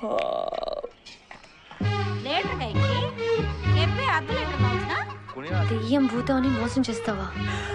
Litre కైకి చెప్పి అర్ధ litre కావాల్సిన దెయ్యం భూతం అని మోసం చేస్తావా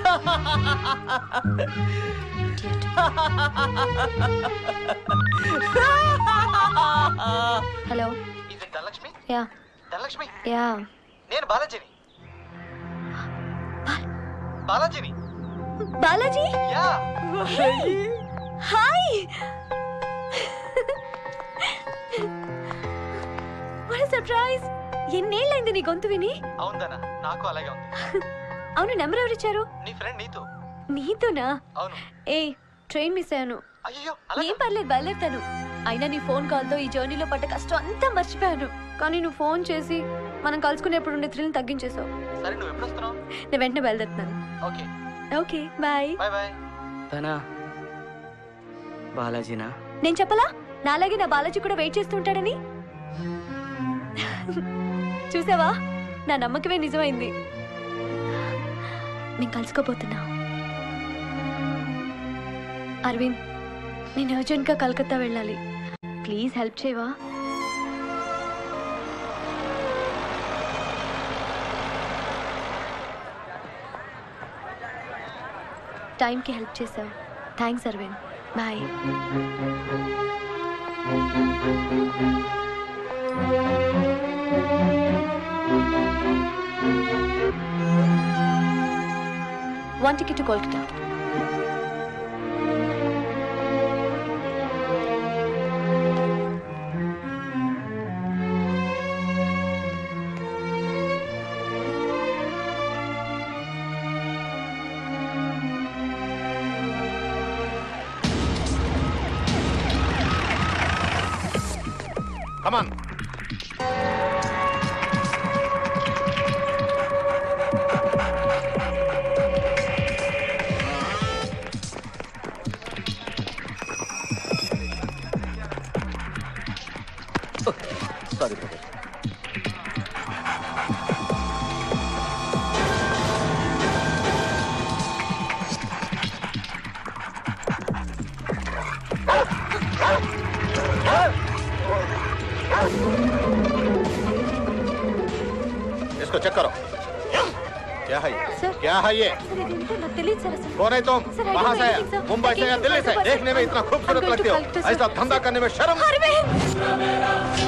Idiot. హలో ఇది ధనలక్ష్మి యా ధనలక్ష్మి యా నేను బాలాజీని బాలాజీని బాలాజీ యా హాయ్ సర్ప్రైజ్ ఎన్నేళ్ళైంది నీ గొంతు విని అవుందనా నాకు అలాగే ఉంది అవును నెంబర్ ఎవరిచ్చారు నీ ఫ్రెండ్ నీతో నీతోనా అవును ఏ ట్రైన్ మిస్ అయ్యాను అయ్యో ఏం అలాగే పర్లేదు బయలుదేరుతాను అయినా నీ ఫోన్ కాల్తో ఈ జర్నీలో పడ్డ కష్టం అంతా మర్చిపోయాను కానీ నువ్వు ఫోన్ చేసి మనం కలుసుకునేప్పుడు ఉండే థ్రిల్ తగ్గించేసావు సరే నువ్వు ఎప్పుడు వస్తున్నావు నేను వెంటనే బయలుదేరుతున్నాను okay okay bye bye bye తనా బాలాజీనా నేను చెప్పలా నాలాగే నా బాలాజీ కూడా వెయిట్ చేస్తుంటాడని చూసావా నా నమ్మకమే నిజమైంది నేను కలుసుకోబోతున్నా అరవింద్ నేను అర్జెంట్గా కలకత్తా వెళ్ళాలి ప్లీజ్ హెల్ప్ చేయవా టైంకి హెల్ప్ చేసావు thanks Aravind bye one ticket to Kolkata Come on. Sorry, brother. इसको चेक करो क्या है ये सर। क्या है ये సార్ ఇదేంటో నాకు తెలియదు సార్ అసలు कौन है तुम Sir, I don't कहाँ know से anything, sir. मुंबई से या I दिल्ली came से from देखने में इतना I'm खूबसूरत going to लगते हो Calcutta, sir. ऐसा धंधा करने में शर्म అరవింద్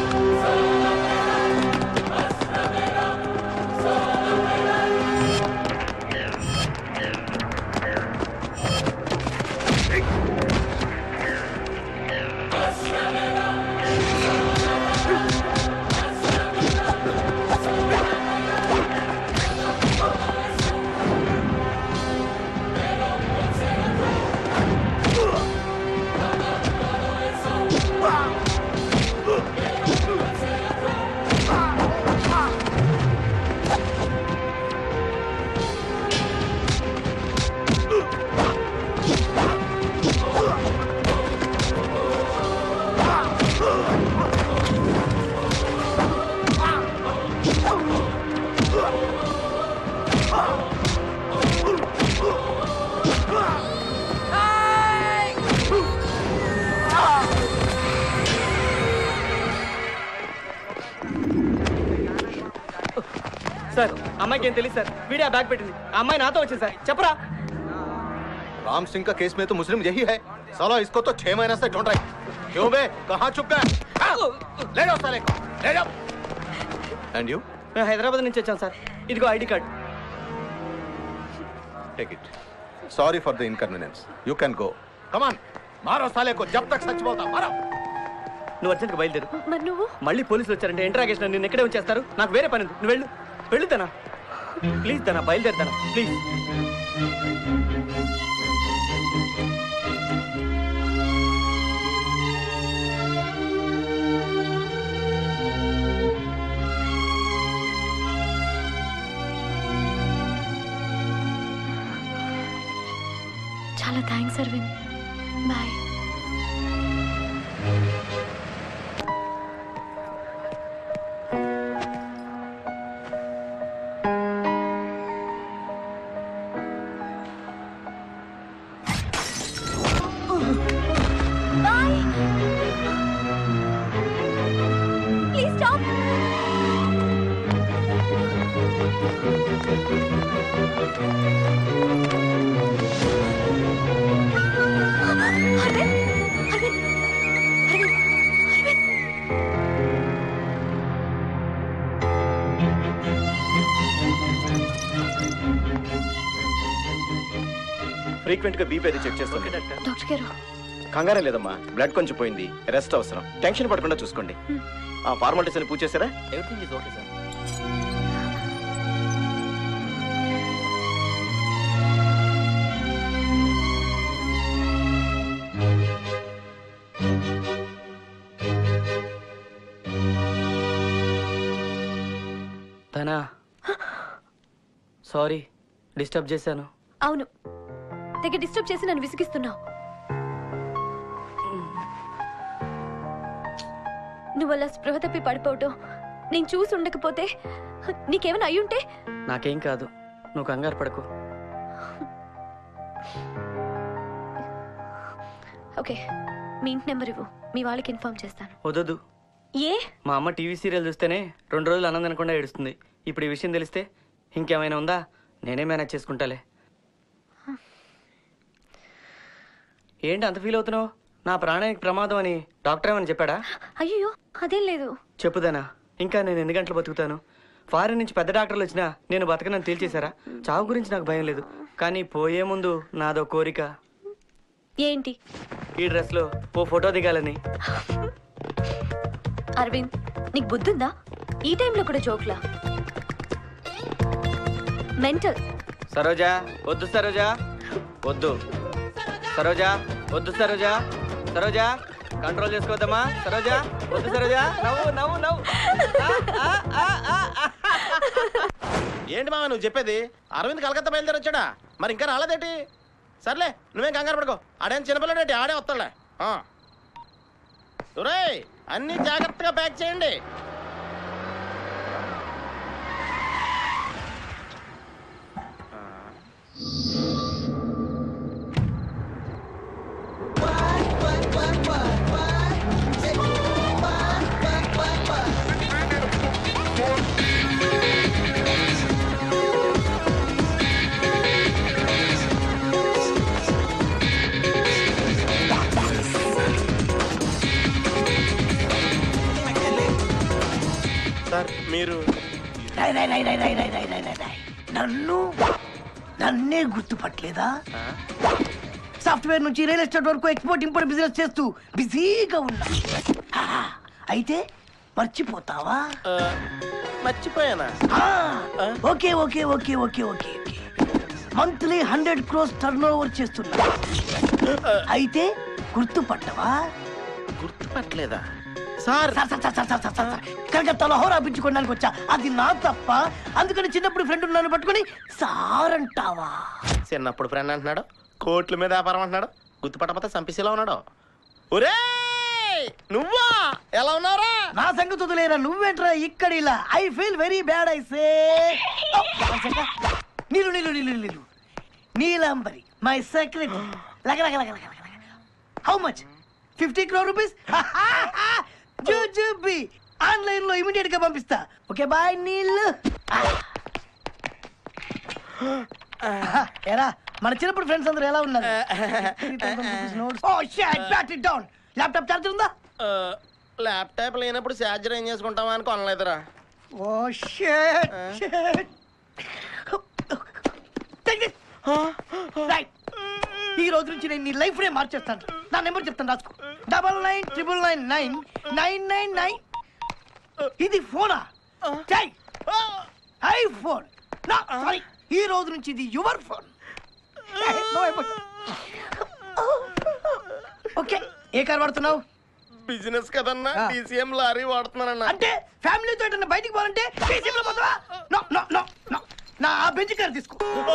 సార్ అమ్మాయికి ఏం తెలియదు సార్ వీడియో ఆ బ్యాగ్ పెట్టింది ఆ అమ్మాయి నాతో వచ్చింది సార్ చెప్పరా राम सिंह का केस में तो मुस्लिम यही है साला इसको तो छह महीने से ढूंढ रहे क्यों बे कहाँ छुप गए हाँ? ले जाओ साले को ले जाओ एंड यू మేము హైదరాబాద్ నుంచి వచ్చాం సార్ ఇదిగో ID card take it sorry for the inconvenience you can go come on मारो साले को जब तक सच बोलता मारो నువ్వు అర్జెంట్గా బయలుదేరు మరి నువ్వు మళ్ళీ పోలీసులు వచ్చారంటే ఇంటరాగేషన్ నిన్ను ఎక్కడే ఉంచేస్తారు నాకు వేరే పని ఉంది నువ్వు వెళ్ళు వెళ్ళు తనా ప్లీజ్ తనా బయలుదేరుతానా ప్లీజ్ చాలా thanks Aravind bye bye frequent గా బీపీ అది చెక్ చేసుకోండి డాక్టర్ గారు కంగారే లేదమ్మా బ్లడ్ కొంచెం పోయింది రెస్ట్ అవసరం టెన్షన్ పడకుండా చూసుకోండి ఆ ఫార్మాలిటీస్ అని పూజ చేశారా ఎవ్రీథింగ్ ఇస్ ఓకే సార్ తనా సారీ డిస్టర్బ్ చేశాను అవును తెగ డిస్టర్బ్ చేసి నన్ను విసిగిస్తున్నావు నువ్వు అలా స్పృహ తప్పి పడిపోవటం నేను చూసి ఉండకపోతే నీకేమైనా అయ్యుంటే నాకేం కాదు నువ్వు కంగారు పడకు ఓకే మీ ఇంటి నెంబర్ ఇవ్వు మీ వాళ్ళకి ఇన్ఫార్మ్ చేస్తాను వదదు ఏ మా అమ్మ టీవీ సీరియల్ చూస్తేనే రెండు రోజులు ఆనందం అనకుండా ఏడుస్తుంది ఇప్పుడు ఈ విషయం తెలిస్తే ఇంకేమైనా ఉందా నేనే మేనేజ్ చేసుకుంటాలే ఏంటి అంత ఫీల్ అవుతున్నావు నా ప్రాణానికి ప్రమాదం అని డాక్టర్ ఏమని చెప్పాడా అయ్యో అదేం లేదు చెప్పుదానా ఇంకా నేను ఎన్ని గంటలు బతుకుతాను ఫారిన్ నుంచి పెద్ద డాక్టర్లు వచ్చినా నేను బతకనని తేల్చేశారా చావు గురించి నాకు భయం లేదు కానీ పోయే ముందు నాదో కోరిక ఏంటి ఈ డ్రెస్లో ఓ ఫోటో దిగాలని అరవింద్ నీకు బుద్ధుందా ఈ టైంలో కూడా జోక్లా మెంటల్ సరోజా వద్దు సరోజా వద్దు సరోజా వద్దు సరోజా సరోజా కంట్రోల్ చేసుకోవద్దమ్మా సరోజా వద్దు సరోజా నవ్వు నవ్వు నవ్వు ఆ, ఆ, ఆ, ఆ, ఆ. ఏంటి మామ నువ్వు చెప్పేది అరవింద్ కలకత్తా బయలుదేరి వచ్చాడా మరి ఇంకా రాలేదేటి సర్లే నువ్వేం కంగారు పడుకో ఆడేం చిన్నపిల్లడేటి ఆడే వస్తాడులే ఆ. ఒరేయ్ అన్ని జాగ్రత్తగా ప్యాక్ చేయండి సార్ మీరు రై, రై, రై, రై, రై, రై, రై, రై, రై, రై. నన్ను నన్నే గుర్తుపట్టలేదా సాఫ్ట్వేర్ నుంచి రియల్ ఎస్టేట్ వరకు ఎక్స్పోర్ట్ ఇంపోర్ట్ బిజినెస్ చేస్తూ బిజీగా ఉన్నా హా, అయితే మర్చిపోతావా ఆ, మర్చిపోయానా ఆ, okay okay okay okay okay okay monthly hundred crores turnover చేస్తున్నా అయితే గుర్తుపట్టవా గుర్తుపట్టలేదా sir sir sir sir sir sir sir sir sir కలకత్తాలో హోరాపించుకోవడానికి వచ్చా అది నా తప్ప అందుకని చిన్నప్పుడు ఫ్రెండ్ నన్ను పట్టుకొని సార్ అంటావా చిన్నప్పుడు ఫ్రెండ్ అంటున్నాడు కోట్ల మీద వ్యాపారం అంటున్నాడు గుర్తుపట్టకపోతే చంపేసేలా ఉన్నాడు ఒరే నువ్వా ఎలా ఉన్నారా నా సంగతి వదిలేరా నువ్వేంట్రా ఇక్కడ ఇలా I feel very bad I say నీళ్ళు నీళ్ళు నీళ్ళు నీళ్ళు నీలాంబరి మై సెక్రటరీ లగ లగ లగ లగ లగ how much fifty crore rupees జూజుబి ఆన్లైన్ లో ఇమీడియట్ గా పంపిస్తా ఓకే బాయ్ నీళ్ళు ఎరా మన చిన్నప్పుడు ఫ్రెండ్స్ అందరూ ఎలా ఉన్నారు oh shit battery down laptop charger ఉందా ల్యాప్టాప్ లేనప్పుడు ఛార్జర్ ఏం చేసుకుంటావా అని కొనలేదురా oh shit shit take this right ఈ రోజు నుంచి నేను నీ లైఫ్ నే మార్చేస్తాను నా నెంబర్ చెప్తాను రాసుకో double nine triple nine nine nine nine nine ఇది ఫోనా జై ఐ ఫోన్ నా సారీ ఈ రోజు నుంచి ఇది యువర్ ఫోన్ ఓకే ఏ కార్ వాడుతున్నావు బిజినెస్ కదన్నా ఆ. టీసీఎం లారీ వాడుతున్నానన్నా అంటే ఫ్యామిలీతో ఎటన్నా బయటికి పోవాలంటే టీసీలో పోతావా నో నో నో నో నా ఆ బెంచ్ కార్ తీసుకో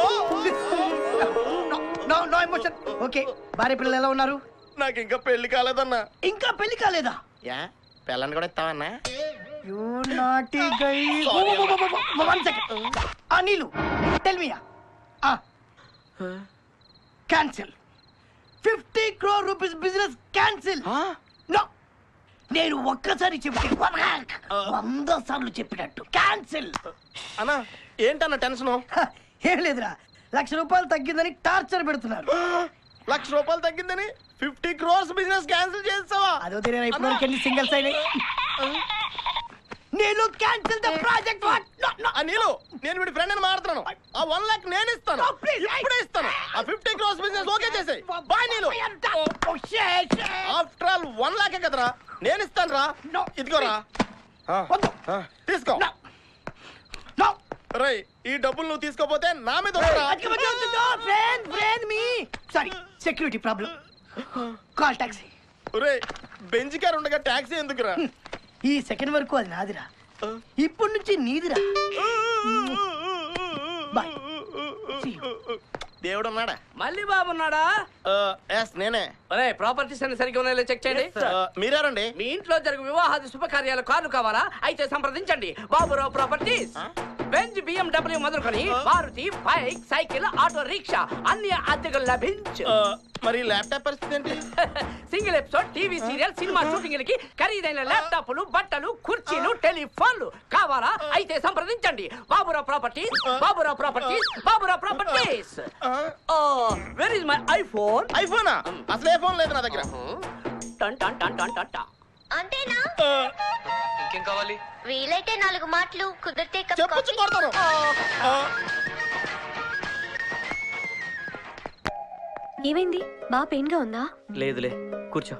no no no emotion okay భార్య పిల్లలు ఎలా ఉన్నారు నాకు ఇంకా పెళ్లి కాలేదన్నా ఇంకా పెళ్లి కాలేదా యా పిల్లని కూడా ఇస్తావన్నా యు నాటి గై వన్ సెకండ్ ఆ నీలు టెల్ మీ ఆ cancel fifty crore rupees business cancel no నేను ఒక్కసారి చెప్తే వంద సార్లు చెప్పినట్టు క్యాన్సిల్ అన్నా ఏంటన్నా టెన్షన్ ఏం లేదురా లక్ష రూపాయలు తగ్గిందని టార్చర్ పెడుతున్నారు లక్ష రూపాయలు తగ్గిందని ఫిఫ్టీ క్రోర్స్ బిజినెస్ క్యాన్సిల్ చేస్తావా అదో తెలియదు ఇప్పటివరకు ఎన్ని సింగిల్స్ అయినాయి నేను క్యాన్సిల్ ద ప్రాజెక్ట్ ఆ నీళ్ళు నేను వీడి ఫ్రెండ్ అని మాట్లాడుతున్నాను ఆ వన్ లాక్ నేను ఇస్తాను No, please, I- ఇప్పుడే ఇస్తాను ఆ ఫిఫ్టీ క్రోస్ బిజినెస్ ఓకే చేసే బాయ్ నీళ్ళు Oh, shit, shit. After all one లాకే కదరా నేను ఇస్తాను రా No, ఇదిగోరా ఆ, వద్దు. ఆ, తీసుకో No. No. రేయ్ ఈ డబ్బులు నువ్వు తీసుకోపోతే నా మీద ఒట్టురా. అదిగో, అదిగో, అదిగో, friend, friend me. Sorry, security problem. Call taxi. రేయ్ బెంచ్ కార్ ఉండగా టాక్సీ ఎందుకురా ఈ సెకండ్ వరకు అది నాదిరా ఇప్పటి నుంచి నీదిరా Bye. See you. దేవుడు ఉన్నాడా మళ్ళీ బాబున్నాడా ఎస్ నేనే ఒరే ప్రాపర్టీస్ అన్ని సరిగ్గా ఉన్నాయో చెక్ చేయండి ఆ, మీరెవరండి మీ ఇంట్లో జరుగు వివాహాది శుభకార్యాల కార్లు కావాలా అయితే సంప్రదించండి బాబురావు ప్రాపర్టీస్ బెంజ్ బిఎండబ్ల్యూ మొదలుకొని Maruti bike cycle auto rickshaw అన్ని అద్దెకు లభించు ఆ, మరి ల్యాప్టాప్ పరిస్థితి ఏంటి single episode TV serial cinema షూటింగ్లకి ఖరీదైన ల్యాప్టాప్లు బట్టలు కుర్చీలు టెలిఫోన్లు కావాలా అయితే సంప్రదించండి Baburao properties Baburao properties Baburao properties ఆ, వెర్ ఇస్ మై ఐఫోన్ ఐఫోనా అసలు ఏ ఫోన్ లేదు నా దగ్గర టన్ టన్ టన్ టన్ టన్ టన్ అంతేనా ఆ, ఇంకేం కావాలి వీలైతే నాలుగు మాటలు కుదిరితే కప్ చెప్పొచ్చు కాఫీ. కొడతాను ఆ, ఏమైంది బాగా పెయిన్ గా ఉందా లేదులే కూర్చో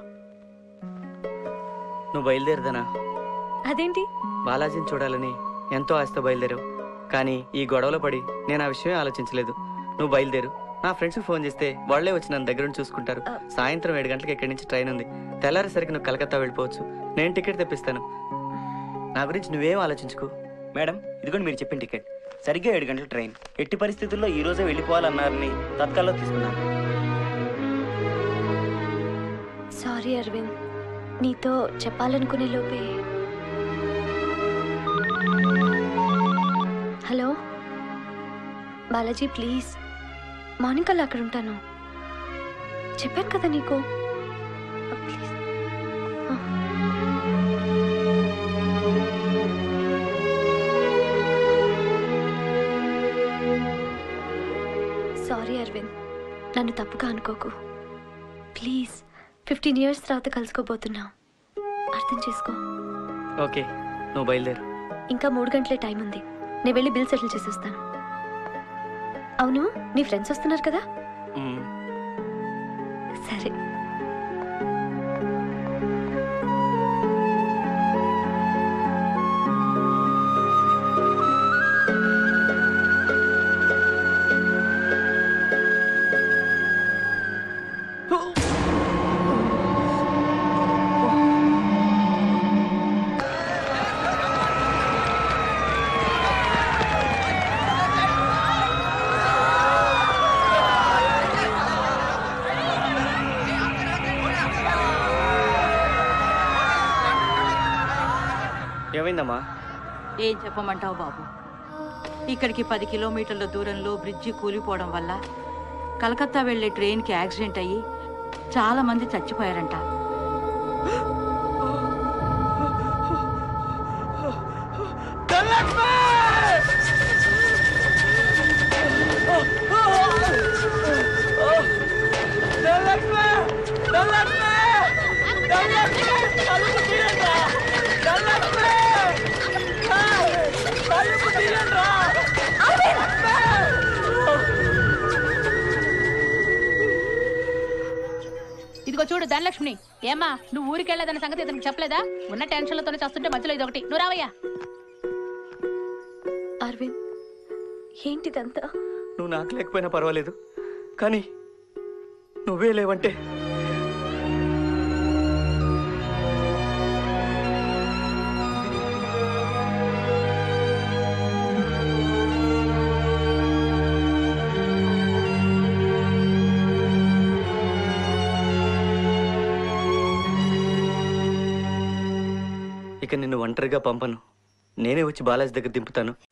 నువ్వు బయలుదేరదనా అదేంటి బాలాజీని చూడాలని ఎంతో ఆశతో బయలుదేరావు కానీ ఈ గొడవలో పడి నేను ఆ విషయమే ఆలోచించలేదు నువ్వు బయలుదేరు నా ఫ్రెండ్స్ ఫోన్ చేస్తే వాళ్ళే వచ్చి నన్ను దగ్గర నుండి చూసుకుంటారు సాయంత్రం ఏడు గంటలకు ఇక్కడి నుంచి ట్రైన్ ఉంది తెల్లారేసరికి నువ్వు కలకత్తా వెళ్ళిపోవచ్చు నేను టికెట్ తెప్పిస్తాను నా గురించి నువ్వేం ఆలోచించుకో మేడం ఇదిగోండి మీరు చెప్పిన టికెట్ సరిగ్గా ఏడు గంటల ట్రైన్ ఎట్టి పరిస్థితుల్లో ఈ రోజే వెళ్ళిపోవాలన్నారని తత్కాల్లో తీసుకున్నాను సారీ అరవింద్ నీతో చెప్పాలనుకునే లోపే హలో బాలాజీ ప్లీజ్ మార్నింగ్ కల్లా అక్కడ ఉంటాను చెప్పాను కదా నీకు ప్లీజ్ సారీ అరవింద్ నన్ను తప్పుగా అనుకోకు ప్లీజ్ ఫిఫ్టీన్ ఇయర్స్ తర్వాత కలుసుకోబోతున్నాం అర్థం చేసుకో ఓకే నువ్వు బయలుదేరు ఇంకా మూడు గంటలే టైం ఉంది నేను వెళ్ళి బిల్ సెటిల్ చేసేస్తాను అవును నీ ఫ్రెండ్స్ వస్తున్నారు కదా మ్మ్. సరే ఏమైందమ్మా ఏం చెప్పమంటావు బాబు ఇక్కడికి పది కిలోమీటర్ల దూరంలో బ్రిడ్జి కూలిపోవడం వల్ల కలకత్తా వెళ్లే ట్రైన్కి యాక్సిడెంట్ అయ్యి చాలా మంది చచ్చిపోయారంట ఇదిగో చూడు ధనలక్ష్మి ఏమ్మా నువ్వు ఊరికెళ్ళదన్న సంగతి ఇతనికి చెప్పలేదా ఉన్న టెన్షన్లతోనే చస్తుంటే మధ్యలో ఇదొకటి నువ్వు రావయ్యా అరవింద్ ఏంటిదంతా నువ్వు నాకు లేకపోయినా పర్వాలేదు కానీ నువ్వే లేవంటే ఇక నిన్ను ఒంటరిగా పంపను నేనే వచ్చి బాలాజీ దగ్గర దింపుతాను